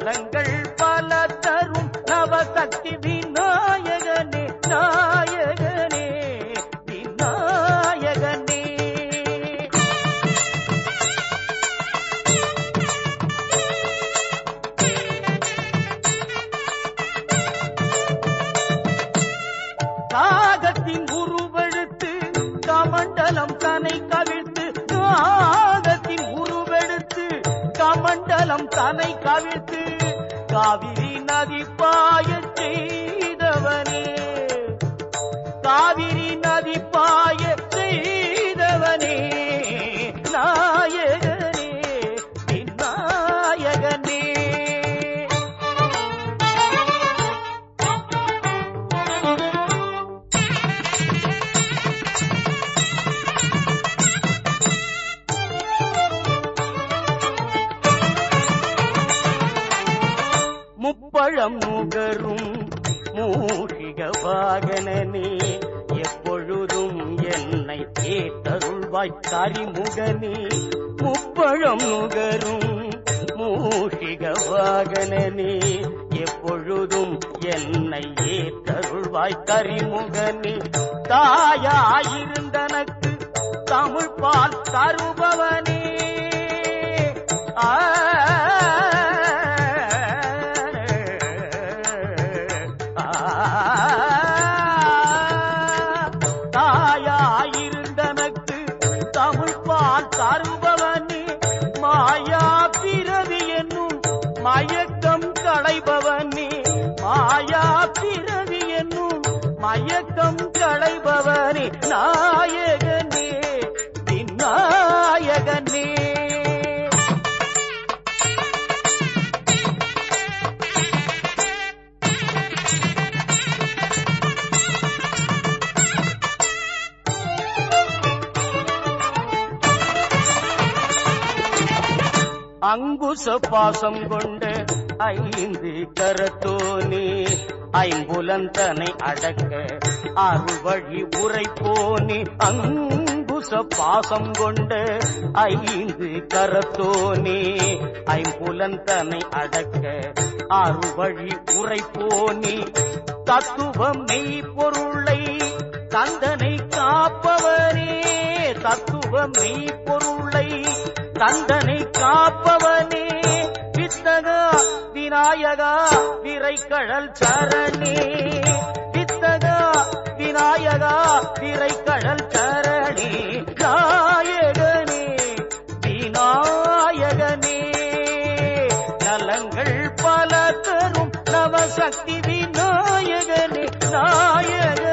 நலங்கள் பல தரும் நவசக்தி விநாயகனே நாயகனே விநாயகனே காகத்தின் உருவெடுத்து கமண்டலம் தனை கவிழ்த்து காகத்தின் உருவெடுத்து கமண்டலம் தனை கவிழ்த்து காவிரி நதி பாயச் செய்தவனே காவிரி நதி பாயச் செய்தவனே நாயகனே விநாயகனே முப்பழம் நுகரும் மூஷிக வாகனனே எப்பொழுதும் என்னை கேட்டருள்வாய் கரிமுகனே முப்பழம் நுகரும் மூஷிக வாகனனே எப்பொழுதும் என்னை ஏற்றருள்வாய் கரிமுகனே தாயாயிருந்தனக்கு தமிழ் பால் தருபவனே ஆ தாயாயிருந்தனக்கு தமிழ் பால் தருபவனே மாயா பிறவி என்னும் மயக்கம் களைபவனே மாயா பிறவி என்னும் மயக்கம் களைபவனே நாயகனே விநாயகனே அங்குச பாசம் கொண்ட ஐந்து கரத்தோனே ஐம்புலந்தனை அடக்க அருள்வழி உரைப்போனே அங்குச பாசம் கொண்ட ஐந்து கரத்தோனே ஐம்புலந்தனை அடக்க அருள்வழி உரைப்போனே தத்துவம் மெய் பொருளை தந்தனை காப்பவனே தத்துவ மெய் பொருளை தந்தனை காப்பவனே வித்தகா விநாயகா விரைக்கழல் சரணே வித்தகா விநாயகா விரைக்கழல் சரணே நாயகனே விநாயகனே நலங்கள் பல தரும் நவசக்தி விநாயகனே நாயகனே